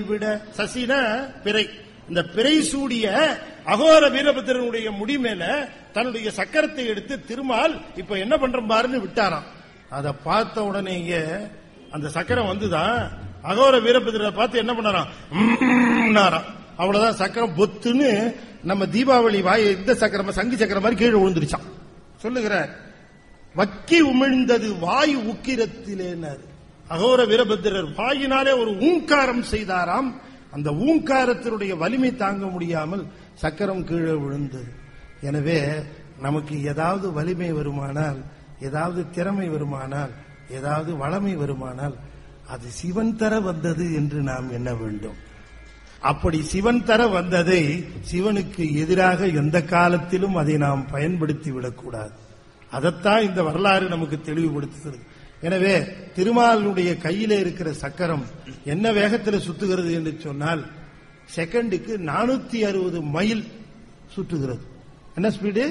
விட சசின பிறை இந்த பிறை சூடிய அகோர வீரபத்திரனுடைய முடி மேல தன்னுடைய சக்கரத்தை எடுத்து திருமால் இப்ப என்ன பண்ற பாருன்னு விட்டாராம் அத பார்த்த உடனேயே அந்த சக்கரம் வந்துதான் அகோர வீரபத்திரரை பார்த்து என்ன பண்ணாராம் ம்ம்னாராம். அவ்வளவுதான் சக்கரம் பொத்துன்னு நம்ம தீபாவளி வாய் இந்த சக்கரம் சங்கு சக்கரம் மாதிரி கீழே விழுந்துருச்சான் சொல்லுகிறார் வக்கி உமிழ்ந்தது வாயு உக்கிரத்திலேனார் அகோர வீரபத்திரர் வாயினாலே ஒரு ஊங்காரம் செய்தாராம் அந்த ஊங்காரத்தினுடைய வலிமை தாங்க முடியாமல் சக்கரம் கீழே விழுந்தது எனவே நமக்கு ஏதாவது வலிமை வருமானால் ஏதாவது திறமை வருமானால் ஏதாவது வளமை வருமானால் அது சிவன் தர வந்தது என்று நாம் எண்ண வேண்டும் அப்படி சிவன் தர வந்ததை சிவனுக்கு எதிராக எந்த காலத்திலும் அதை நாம் பயன்படுத்தி விடக்கூடாது அதைத்தான் இந்த வரலாறு நமக்கு தெளிவுபடுத்துகிறது எனவே திருமாலுடைய கையில இருக்கிற சக்கரம் என்ன வேகத்தில் சுத்துகிறது என்று சொன்னால் செகண்டுக்கு நானூத்தி அறுபது மைல் சுற்றுகிறது என்ன speed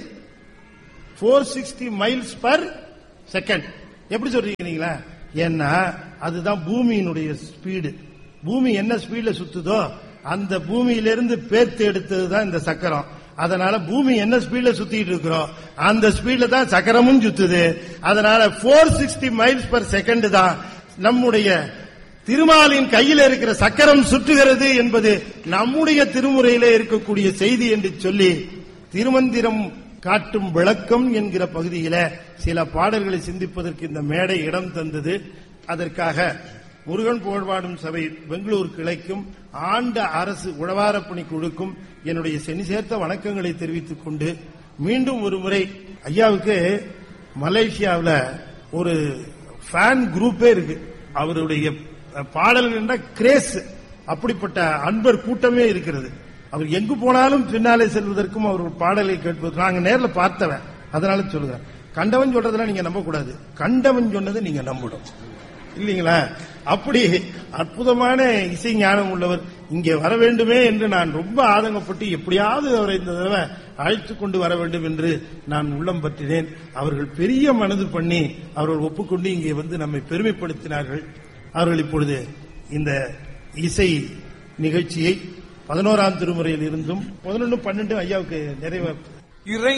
four sixty miles per second எப்படி சொல்றீங்க நீங்களா ஏன்னா அதுதான் பூமியினுடைய ஸ்பீடு பூமி என்ன ஸ்பீட்ல சுத்துதோ அந்த பூமியிலிருந்து பேர்த்து எடுத்தது தான் இந்த சக்கரம் அதனால பூமி என்ன ஸ்பீட்ல சுத்திட்டு இருக்கிறோம் அந்த ஸ்பீட்ல தான் சக்கரமும் சுத்துது அதனால four sixty miles per second தான் நம்முடைய திருமாலின் கையில் இருக்கிற சக்கரம் சுற்றுகிறது என்பது நம்முடைய திருமுறையிலே இருக்கக்கூடிய செய்தி என்று சொல்லி திருமந்திரம் காட்டும் விளக்கம் என்கிற பகுதியில சில பாடல்களை சிந்திப்பதற்கு இந்த மேடை இடம் தந்தது அதற்காக முருகன் புகழ்பாடும் சபை பெங்களூர் கிளைக்கும் ஆண்ட அரசு உழவாரப்பணி குழுக்கும் என்னுடைய செனி சேர்த்த வணக்கங்களை தெரிவித்துக் கொண்டு மீண்டும் ஒரு முறை ஐயாவுக்கு மலேசியாவில் ஒரு ஃபேன் குரூப்பே இருக்கு அவருடைய பாடல்கள் கிரேஸ் அப்படிப்பட்ட அன்பர் கூட்டமே இருக்கிறது அவர் எங்கு போனாலும் பின்னாலே செல்வதற்கும் அவர் பாடலை கேட்பது நாங்க நேர்ல பார்த்தவன் அதனால சொல்லுகிறேன் கண்டவன் சொல்றதெல்லாம் நீங்க நம்ப கூடாது கண்டவன் சொன்னதை நீங்க நம்பணும் இல்லீங்களா அப்படி அற்புதமான இசை ஞானம் உள்ளவர் இங்கே வர வேண்டுமே என்று நான் ரொம்ப ஆதங்கப்பட்டு எப்படியாவது அவரை இந்த தடவை அழைத்து கொண்டு வர வேண்டும் என்று நான் உள்ளம் பற்றினேன் அவர்கள் பெரிய மனது பண்ணி அவர்கள் ஒப்புக்கொண்டு இங்கே வந்து நம்மை பெருமைப்படுத்தினார்கள் அவர்கள் இப்பொழுது இந்த இசை நிகழ்ச்சியை பதினோராம் திருமுறையில் இருந்தும் பதினொன்று பன்னெண்டு ஐயாவுக்கு நிறைவு இறை